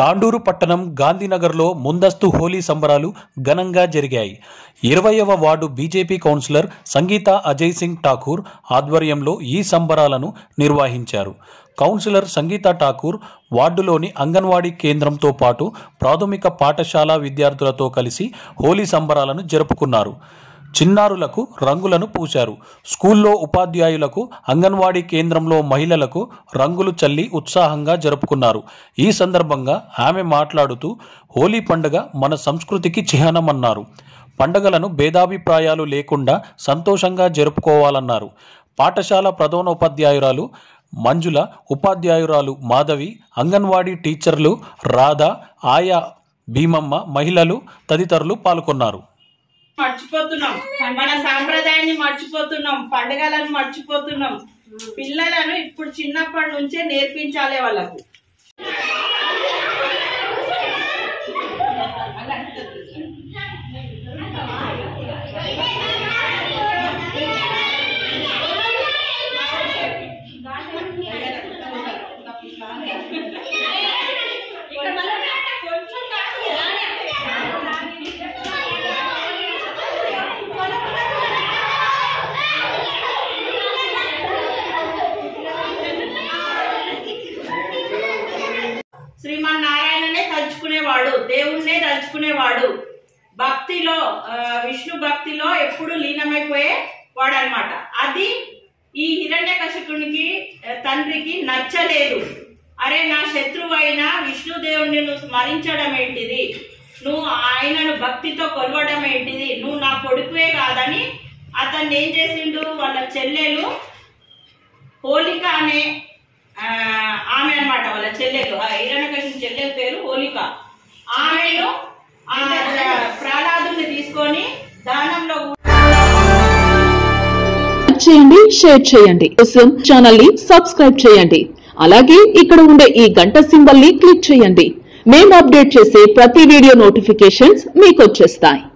తాండూరు పట్టణం గాంధీనగర్లో ముందస్తు హోలీ సంబరాలు ఘనంగా జరిగాయి ఇరవయవ ward BJP councillor Sangeetha Ajay Singh Thakur ఆధ్వర్యంలో ఈ సంబరాలను నిర్వహించారు కౌన్సిలర్ సంగీత ఠాకూర్ వార్డులోని అంగన్వాడీ కేంద్రంతో పాటు ప్రాథమిక పాఠశాల విద్యార్థులతో కలిసి హోలీ సంబరాలను జరుపుకున్నారు చిన్నారులకు రంగులను పూశారు స్కూల్లో ఉపాధ్యాయులకు అంగన్వాడీ కేంద్రంలో మహిళలకు రంగులు చల్లి ఉత్సాహంగా జరుపుకున్నారు ఈ సందర్భంగా ఆమె మాట్లాడుతూ హోలీ పండుగ మన సంస్కృతికి చిహ్నమన్నారు పండుగలను భేదాభిప్రాయాలు లేకుండా సంతోషంగా జరుపుకోవాలన్నారు పాఠశాల ప్రధానోపాధ్యాయురాలు మంజుల ఉపాధ్యాయురాలు మాధవి అంగన్వాడీ టీచర్లు రాధ ఆయా భీమమ్మ మహిళలు తదితరులు పాల్గొన్నారు మర్చిపోతున్నాం మన సాంప్రదాయాన్ని మర్చిపోతున్నాం పండుగలను మర్చిపోతున్నాం పిల్లలను ఇప్పుడు చిన్నప్పటి నుంచే నేర్పించాలి వాళ్ళకు శ్రీమన్నారాయణనే తలుచుకునేవాడు దేవుణ్ణే తలుచుకునేవాడు భక్తిలో ఆ, విష్ణు భక్తిలో ఎప్పుడు లీనమైపోయే వాడు అనమాట అది ఈ హిరణ్య కశకునికి తండ్రికి నచ్చలేదు అరే నా శత్రువు అయిన విష్ణుదేవుణ్ణి నువ్వు స్మరించడం ఏంటిది నువ్వు ఆయనను భక్తితో కొలవడం ఏంటిది నువ్వు నా కొడుకువే కాదని అతన్ని ఏం చేసిండు వాళ్ళ చెల్లెలు హోలిక అనే ఆ, ఆమె అన్నమాట వాళ్ళ చెల్లెలు ఆ హిరణ్యకృష్ణ చెల్లెల పేరు హోలిక ఆమెను ఆ ప్రహ్లాదుని తీసుకొని దానంలో లైక్ చేయండి షేర్ చేయండి కోసం ఛానల్ ని సబ్స్క్రైబ్ చేయండి అలాగే ఇక్కడ ఉండే ఈ గంట సింబల్ ని క్లిక్ చేయండి మేము అప్డేట్ చేసే ప్రతి వీడియో నోటిఫికేషన్స్ మీకు వచ్చేస్తాయి